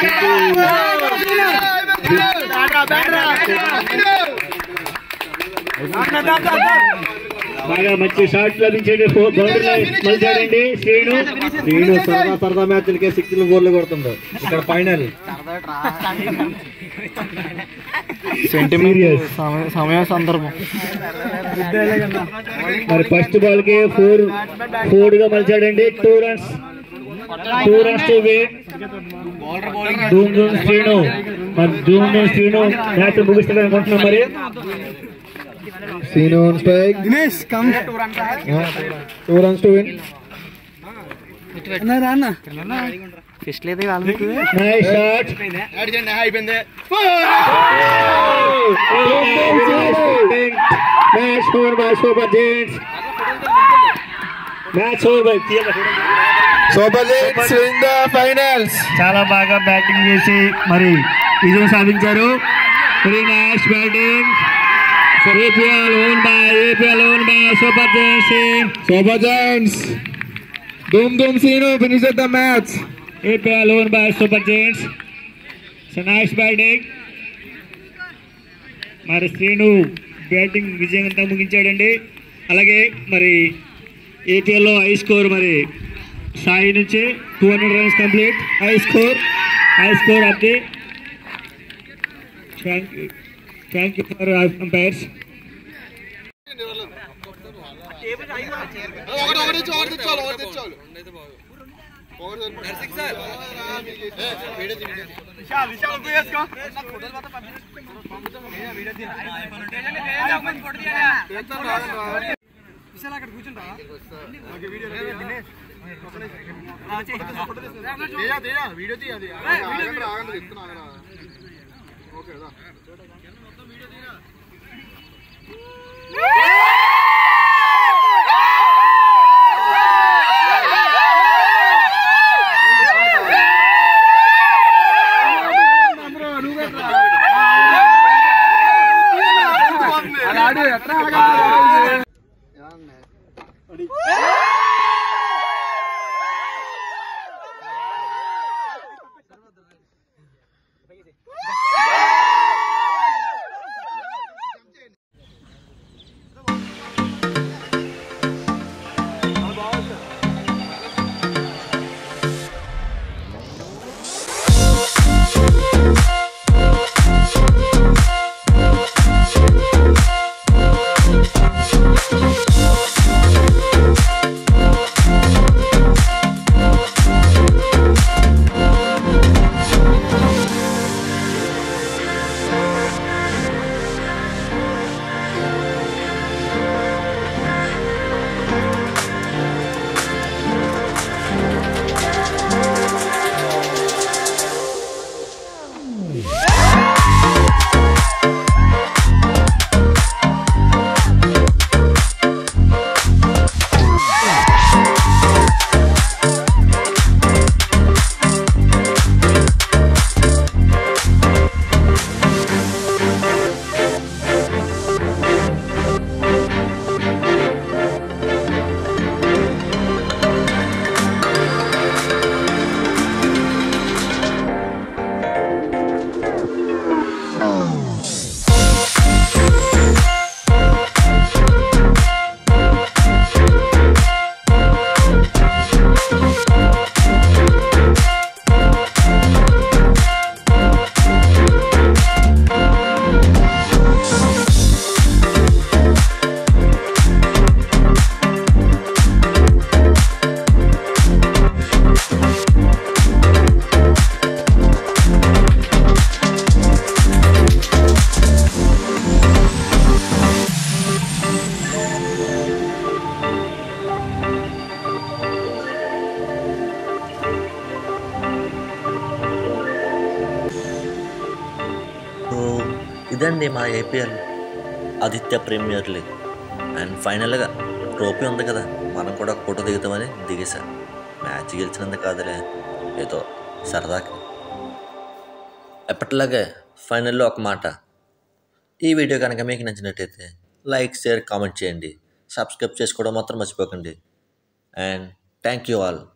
బాగా మంచి షాట్ లభించండి బౌండరీ మలిచాడండి శ్రీను శ్రీను సరదా సరదా మ్యాచ్లకే సిక్స్లు బోర్లు కొడుతుండు ఇక్కడ ఫైనల్ Serious. సమయ సందర్భం మరి ఫస్ట్ బాల్ కి ఫోర్ ఫోర్ గా మలిచాడండి two runs two runs to win Dhoom Dhoom Srinu మరి ధూమ్ ధూమ్ శ్రీను మ్యాచ్ ముగిస్తాడు అనుకుంటున్నాం మరి Srinu on strike Dinesh come two runs to win అన్న ఫిస్ట్ లేదు వాళ్ళకి nice shot match over by super giants match over by super leagues in the finals చాలా బాగా బ్యాటింగ్ చేసి మరి విజయం సాధించారు very nice batting APL won by APL won by super giants super giants Dhoom Dhoom Srinu finish the match APL won by super giants so nice batting మరి Srinu batting విజయంగా ముగించాడండి అలాగే మరి ఏపీఎల్లో హై స్కోర్ మరి సాయి నుంచి two hundred runs complete high score high score of the thank you thank you for umpires so ఇదండి మా APL Aditya premier league and ఫైనల్గా trophy ఉంది కదా మనం కూడా ఒక ఫోటో దిగుతామని దిగేశా మ్యాచ్ గెలిచినందుకు కాదులే ఏదో సరదాకి ఎప్పటిలాగే ఫైనల్లో ఒక మాట ఈ వీడియో కనుక మీకు నచ్చినట్టయితే లైక్ షేర్ కామెంట్ చేయండి సబ్స్క్రైబ్ చేసుకోవడం మాత్రం మర్చిపోకండి అండ్ థ్యాంక్ యూ ఆల్